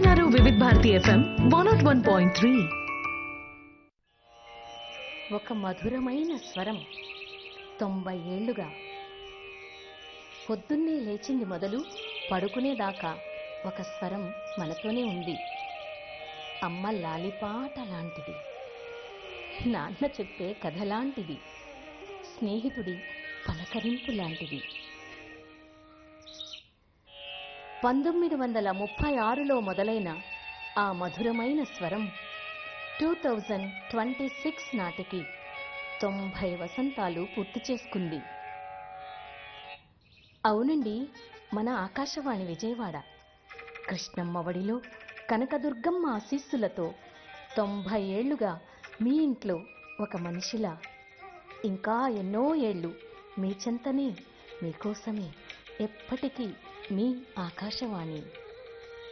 వింటున్నారు Vividh Bharati FM one naught one point three ఒక మధురమైన స్వరం తొంభై ఏళ్లుగా పొద్దున్నే లేచింది మొదలు పడుకునేదాకా ఒక స్వరం మనతోనే ఉంది అమ్మ లాలిపాట లాంటిది నాన్న చెప్పే కథ లాంటిది స్నేహితుడి పలకరింపు లాంటిది పంతొమ్మిది వందల ముప్పై ఆరులో మొదలైన ఆ మధురమైన స్వరం టూ థౌజండ్ ట్వంటీ సిక్స్ నాటికి తొంభై వసంతాలు పూర్తి చేసుకుంది అవునండి మన ఆకాశవాణి విజయవాడ కృష్ణమ్మ వడిలో కనకదుర్గమ్మ ఆశీస్సులతో తొంభై ఏళ్లుగా మీ ఇంట్లో ఒక మనిషిలా ఇంకా ఎన్నో ఏళ్ళు మీ చెంతనే మీకోసమే ఎప్పటికీ మీ ఆకాశవాణి